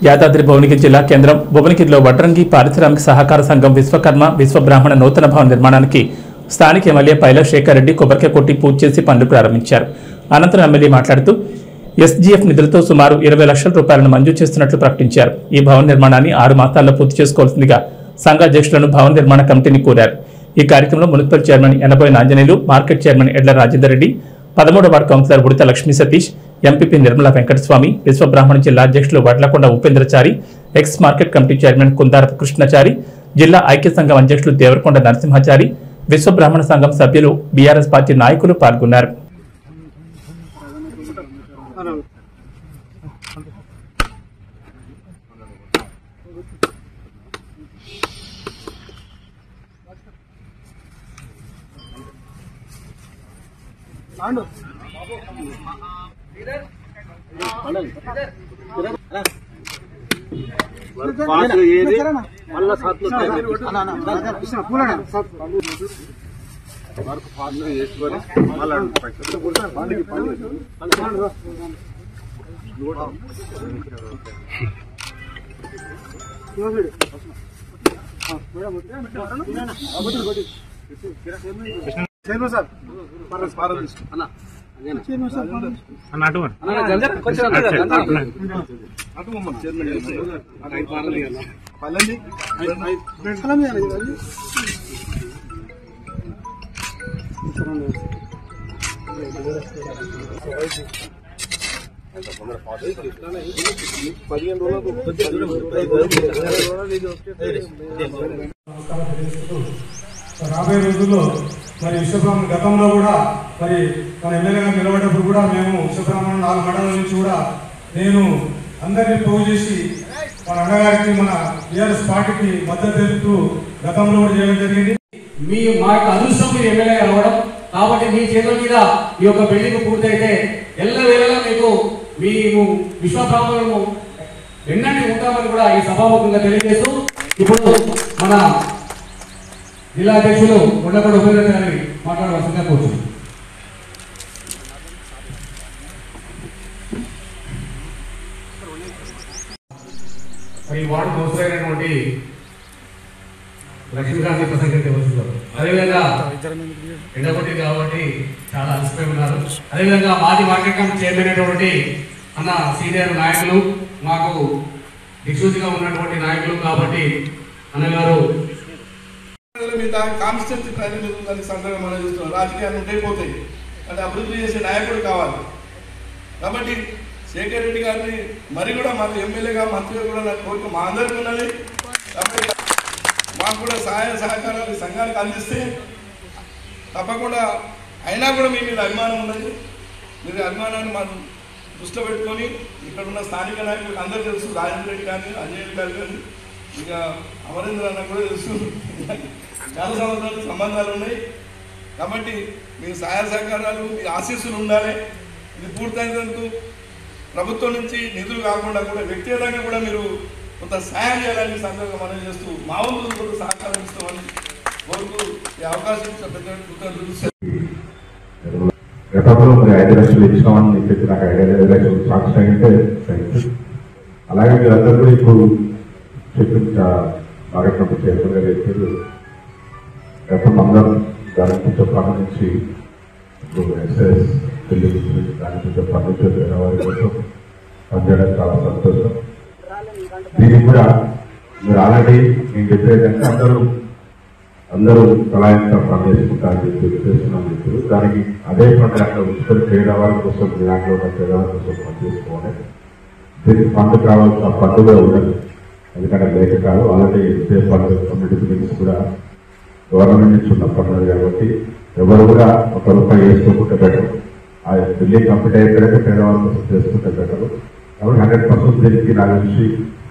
యాదాద్రి భువనగిరి జిల్లా కేంద్రం భువనగిరిలో వడ్రంగి పారిశ్రామిక సహకార సంఘం విశ్వకర్మ విశ్వబ్రాహ్మణ నూతన భవన నిర్మాణానికి స్థానిక ఎమ్మెల్యే పైల శేఖర్ రెడ్డి కొబ్బరికాయ కొట్టి పూజ చేసి పనులు ప్రారంభించారు అనంతరం ఎమ్మెల్యే మాట్లాడుతూ ఎస్జీఎఫ్ నిధులతో సుమారు ఇరవై లక్షల రూపాయలను మంజూరు చేస్తున్నట్లు ప్రకటించారు ఈ భవన నిర్మాణాన్ని ఆరు మాసాల్లో పూర్తి చేసుకోవాల్సిందిగా సంఘ అధ్యక్షులను భవన నిర్మాణ కమిటీని కోరారు ఈ కార్యక్రమంలో municipal chairman Enaboina Anjaneyulu market chairman Edla Rajender Reddy పదమూడవ ward councillor Udita Lakshmi Satish MPP Nirmala Venkataswamy Vishwabrahmana జిల్లా అధ్యక్షులు Vadlakonda Upendrachari ex market committee chairman Kundarapu Krishnachari జిల్లా ఐక్య సంఘం అధ్యక్షులు దేవరకొండ నరసింహాచారి విశ్వబ్రాహ్మణ సంఘం సభ్యులు బీఆర్ఎస్ పార్టీ నాయకులు పాల్గొన్నారు రాబోయే రోజుల్లో మరి విశ్వబ్రహ్మణ్ గతంలో కూడా మరి మన ఎమ్మెల్యేగా నిలబడ్డప్పుడు కూడా మేము విశ్వబ్రహ్మణ్ నాలుగు మండలాల నుంచి కూడా నేను అందరినీ పోగు చేసి మన అన్నగారికి మన టీఆర్ఎస్ పార్టీకి మద్దతు తెలుపుతూ గతంలో కూడా చేయడం జరిగింది మీ మా యొక్క అదృష్టం మీరు ఎమ్మెల్యే అవ్వడం కాబట్టి మీ చేతుల మీద ఈ యొక్క బిల్డింగ్ పూర్తయితే ఎల్ల వేళలా మీకు మేము విశ్వబ్రాహ్మణులను ఎన్నటి ఉంటామని కూడా ఈ సభాముఖంగా తెలియజేస్తూ ఇప్పుడు మన జిల్లా అధ్యక్షులు ఉండకుండా ఉపేంద్ర గారిని మాట్లాడవలసిందిగా కోరుతున్నాను మరి ఈ వార్డు కౌన్సిలైనటువంటి లక్ష్మీకాంత్ ప్రసంగితే వస్తున్నారు అదేవిధంగా ఎండగొట్టి కాబట్టి చాలా అలసిపోయి ఉన్నారు అదేవిధంగా మాజీ మార్కెట్ కమిటీ చైర్మన్ అయినటువంటి అన్న సీనియర్ నాయకులు మాకు దిక్సూచిగా ఉన్నటువంటి నాయకులు కాబట్టి అన్నగారు మీద కాన్స్టిట్యూన్సీ ప్రజలు దానికి సందర్భంగా మనం చూస్తున్నాం రాజకీయాలు ఉంటే పోతాయి అంటే అభివృద్ధి చేసే నాయకుడు కావాలి కాబట్టి శేఖర్ రెడ్డి గారిని మరి కూడా మన ఎమ్మెల్యేగా మంత్రిగా కూడా నాకు కోరిక మా అందరికీ ఉన్నది కాబట్టి మాకు కూడా సహాయ సహకారాలు ఈ సంఘానికి అందిస్తే తప్పకుండా అయినా కూడా మీ మీద అభిమానం ఉన్నది మీరు అభిమానాన్ని మనం దృష్టిలో పెట్టుకొని ఇక్కడ ఉన్న స్థానిక నాయకులకు అందరూ తెలుసు రాజేంద్ర రెడ్డి కానీ అజయ్ రెడ్డి గారు కానీ ఇక అమరేంద్ర అన్న కూడా తెలుసు చాలా సంవత్సరాలు సంబంధాలు ఉన్నాయి కాబట్టి మీ సహాయ సహకారాలు మీ ఆశీస్సులు ఉండాలి ఇది పూర్తయినందుకు ప్రభుత్వం నుంచి నిధులు కాకుండా కూడా వ్యక్తిగతంగా కూడా మీరు కొంత సహాయం చేయాలని సందర్భంగా మనం చేస్తూ మా వంతు కూడా సహకారం ఇస్తామని కోరుతూ ఈ అవకాశం ఇచ్చిన పెద్ద కృతజ్ఞతలు గతంలో మరి ఐదు లక్షలు ఇచ్చినామని చెప్పి నాకు ఐదు ఐదు లక్షలు సాక్షి అయితే థ్యాంక్స్ అలాగే మీరందరూ కూడా ఇప్పుడు చెప్పిన కార్యక్రమం చైర్మన్ గారు చెప్పారు గతం అందరం దాని కొంచెం పనుల నుంచి ఇప్పుడు ఎక్సైజ్ బిల్డింగ్ గురించి దాని కొంచెం పనులు చేసిన వారి కోసం పనిచేయడం చాలా సంతోషం దీనికి కూడా మీరు ఆల్రెడీ నేను చెప్పేదంటే అందరూ అందరూ కళాయంతో పని చేసుకుంటారని చెప్పి చేస్తున్నాను చెప్పారు దానికి అదే పని అక్కడ ఉంచుకొని పేదవాళ్ళ కోసం దాంట్లో ఉన్న పేదవాళ్ళ కోసం పని చేసుకోవాలి దీనికి ఫండ్ కావాల్సిన ఫండ్ కూడా ఉండదు ఎందుకంటే లేక కాదు already SA fund community buildings కూడా గవర్నమెంట్ నుంచి ఉన్న పనులు కాబట్టి ఎవరు కూడా ఒక రూపాయి వేసుకోకుండా బెటర్ ఆ బిల్డింగ్ కంప్లీట్ అయిపోయాక పేదవాళ్ళ కోసం చేసుకుంటే బెటర్ కాబట్టి హండ్రెడ్ పర్సెంట్ దీనికి నాకు తెలిసి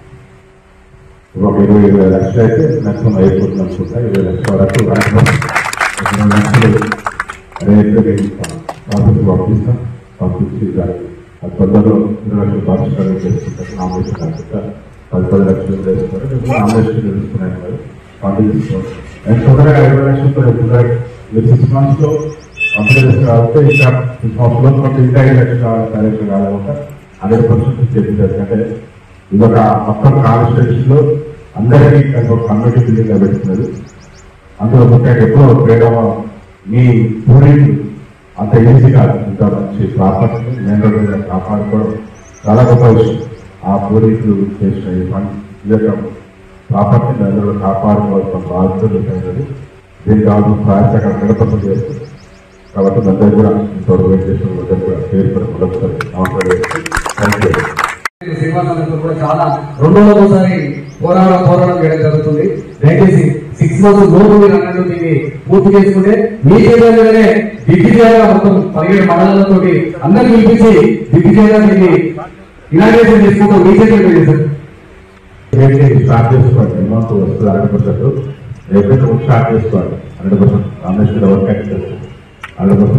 ఒక ఇరవై ఇరవై లక్షలు అయితే నష్టం అయిపోతుంది అనుకుంటా ఇరవై లక్షల వరకు రాష్ట్రం ఇరవై లక్షలు రేట్లు నేను ప్రాసెస్ పంపిస్తాం పంపించి దానికి ఆ తొందరలో ఇరవై లక్షలు పరిష్కారం చేసుకుంటారు నామినేషన్ కాకుండా పది పది లక్షలు వేసుకుంటారు నామినేషన్ తెలుసుకున్నాయి మరి ఫండ్ తీసుకోవాలి అండ్ తొందరగా ఇరవై లక్షలతో తొందరగా మీరు సిక్స్ మంత్స్ లో కంప్లీట్ చేసుకురావాలంటే ఇంకా సిక్స్ మంత్స్ లో మనకి ఇంకా ఐదు లక్షలు కావాలి పది లక్షలు కావాలంటే హండ్రెడ్ పర్సెంట్ చెప్పింది ఎందుకంటే ఇది ఒక మొత్తం కాన్స్టిట్యూషన్ లో అందరికీ కలిపి ఒక కమ్యూనిటీ బిల్డింగ్ గా పెడుతున్నది అందులో ముఖ్యంగా ఎప్పుడో ప్రేరమ మీ పూరీలు అంత ఈజీ కాదు ఇంత మంచి ప్రాపర్టీని మెయిన్ రోడ్ మీద కాపాడుకోవడం చాలా గొప్ప విషయం ఆ పూరీలు చేసిన ఈ ఫండ్ ఈ యొక్క ప్రాపర్టీని అందరూ కాపాడుకోవాల్సిన బాధ్యత ఉంటుంది దీనికి కావాల్సిన ప్రాయత అక్కడ గడపడం చేస్తుంది కాబట్టి అందరూ కూడా తోడు వెయిట్ చేసిన అందరూ కూడా పేరు కూడా మొదటిసారి నమస్కారం థ్యాంక్ యూ శ్రీనివాసంతో కూడా చాలా రెండు రోజులకు ఒకసారి పోరాటం పోరాటం చేయడం జరుగుతుంది దయచేసి సిక్స్ మంత్స్ లోపు మీరు అన్నట్టు దీన్ని పూర్తి చేసుకుంటే మీ చేతులనే దిగ్విజయంగా మొత్తం పదిహేడు మండలాలతో అందరినీ పిలిపించి దిగ్విజయంగా దీన్ని ఇనాగ్రేషన్ చేసుకుంటూ మీ చేతులు చేశారు రేపు స్టార్ట్ చేసుకోండి అమౌంట్ వస్తుంది హండ్రెడ్ పర్సెంట్ రేపు స్టార్ట్ చేసుకోండి hundred percent Rameshwara work hundred percent